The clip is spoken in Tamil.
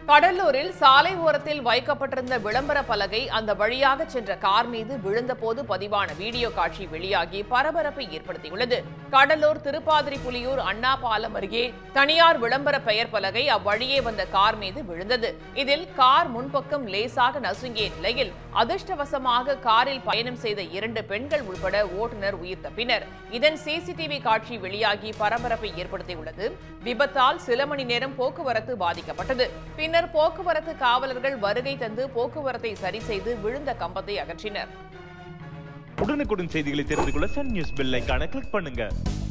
கடலூரில் சாலை ஓரத்தில் வைக்கப்பட்டிருந்த விளம்பர பலகை அந்த வழியாக சென்ற கார் மீது விழுந்தபோது பதிவான வீடியோ காட்சி வெளியாகி பரபரப்பை ஏற்படுத்தியுள்ளது கடலூர் திருப்பாதிரி புலியூர் அண்ணா பாலம் அருகே தனியார் விளம்பர பெயர் பலகை அவ்வழியே வந்த கார் மீது விழுந்தது இதில் கார் முன்பக்கம் லேசாக நசுங்கிய நிலையில் அதிர்ஷ்டவசமாக காரில் பயணம் செய்த இரண்டு பெண்கள் உட்பட ஓட்டுநர் உயிர் தப்பினர் இதன் சிசிடிவி காட்சி வெளியாகி பரபரப்பை ஏற்படுத்தியுள்ளது விபத்தால் சில மணி நேரம் போக்குவரத்து பாதிக்கப்பட்டது பின்னர் போக்குவரத்து காவலர்கள் வருகை தந்து போக்குவரத்தை சரி செய்து விழுந்த கம்பத்தை அகற்றினர் உடனுக்குடன் செய்திகளை தெரிந்து கொள்ள சன் நியூஸ் பெல் ஐகானை கிளிக் பண்ணுங்க